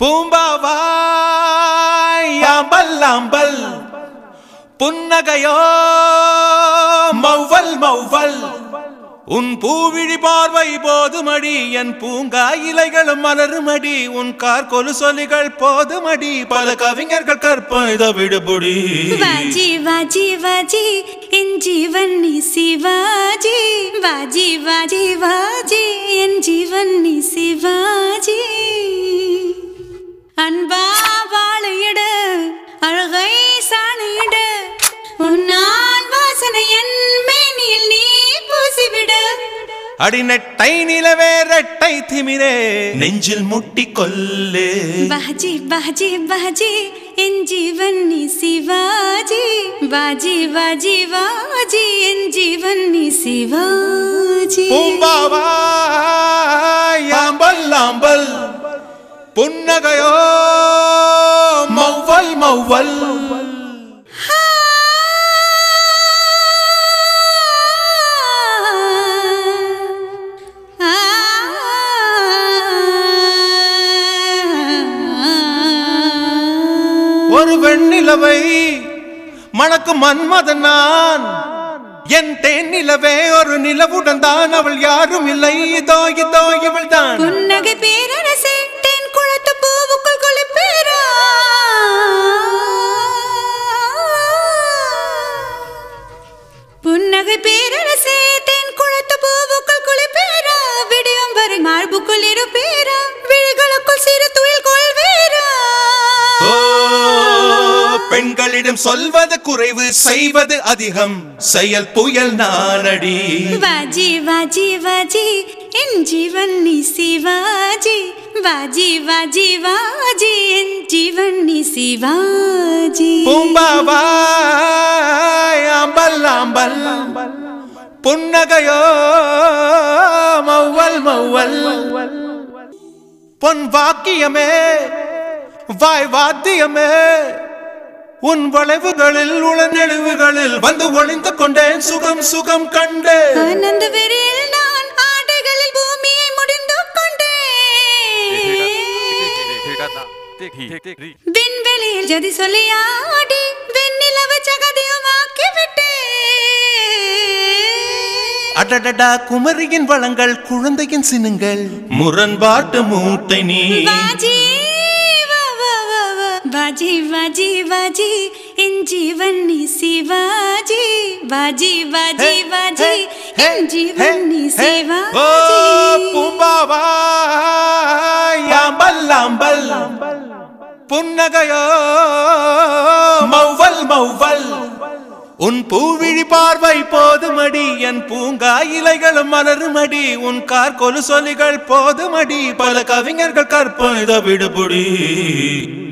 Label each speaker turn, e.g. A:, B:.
A: பூம்பாவாய் அம்பல் அம்பல் புன்னகையோ மௌவல் மௌவல் உன் பூவிழி பார்வை போதுமடி என் பூங்கா இலைகளும் மலருமடி உன் கார் கொலுசொலிகள் போதுமடி பல கவிஞர்கள் கற்பத விடுபுடி
B: வாஜி வாஜி வாஜி என் ஜீவன் நீ சிவாஜி வாஜி வாஜி வாஜி என் ஜீவன் நீ சிவாஜி அன்பா வாழையிடு அழகை சாணையிடு உன்னால் வாசனை என் மேனியில் நீ பூசிவிடு
A: அடி நெட்டை நிலவே ரெட்டை திமிரே நெஞ்சில் முட்டி கொல்லு
B: बाजी बाजी बाजी इन जीवन नी शिवाजी बाजी बाजी बाजी इन जीवन नी शिवाजी
A: பூம்பாவாய் அம்பல் அம்பல் புன்னகையோ மௌவல் மௌவல் ஒரு வெண்ணிலவை மணக்கும் மன்மதன் நான் என் தேன் நிலவே ஒரு நிலவுடன் தான் அவள் யாரும் இல்லை இதோ இதோ இவள் தான்
B: புன்னகை பேரரசே தென் குளத்து பூவுக்குள் குளிப்பேரா புன்னகை பேரரசே தென் குளத்து பூவுக்குள் குளிப்பேரா விடியும் வரை மார்புக்குள் இருப்பேரா விழிகளுக்குள் சிறு துயில் கொள்வேரா
A: ஓ, பெண்களிடம் சொல்வது குறைவு செய்வது அதிகம் செயல் புயல் நானடி
B: बाजी बाजी बाजी इन जीवन नी शिवाजी बाजी बाजी बाजी इन जीवन नी शिवाजी
A: பூம்பாவாய் அம்பல் அம்பல் புன்னகையோ மௌவல் மௌவல் பொன் வாக்கியமே வாய் வாத்தியமே உன் வளைவுகளில் உளநெழுவுகளில் வந்து ஒளிந்து கொண்டேன் சுகம் சுகம் கண்டேன்
B: ஆனந்த வெறியில் நான் ஆடைகளில் பூமியை முடிந்து கொண்டேன் விண்வெளியில் ஜதி சொல்லி ஆடி வெண்ணிலவு ஜகதியுமாக்கி விட்டேன்
A: அடடடா குமரியின் வளங்கள் குழந்தையின் சினுங்கள் முரண்பாட்டு மூட்டை நீ
B: बाजी वा वा वा वा बाजी बाजी बाजी इन जीवन नी शिवाजी बाजी बाजी बाजी इन जीवन नी
A: ஓ
B: शिवाजी
A: பூம்பாவாய் அம்பல் அம்பல் புன்னகையோ மௌவல் மௌவல் உன் பூவிழி பார்வை போதுமடி என் பூங்கா இலைகளும் மலருமடி உன் கார் கொலுசொலிகள் போதுமடி பல கவிஞர்கள் கற்பத விடுபுடி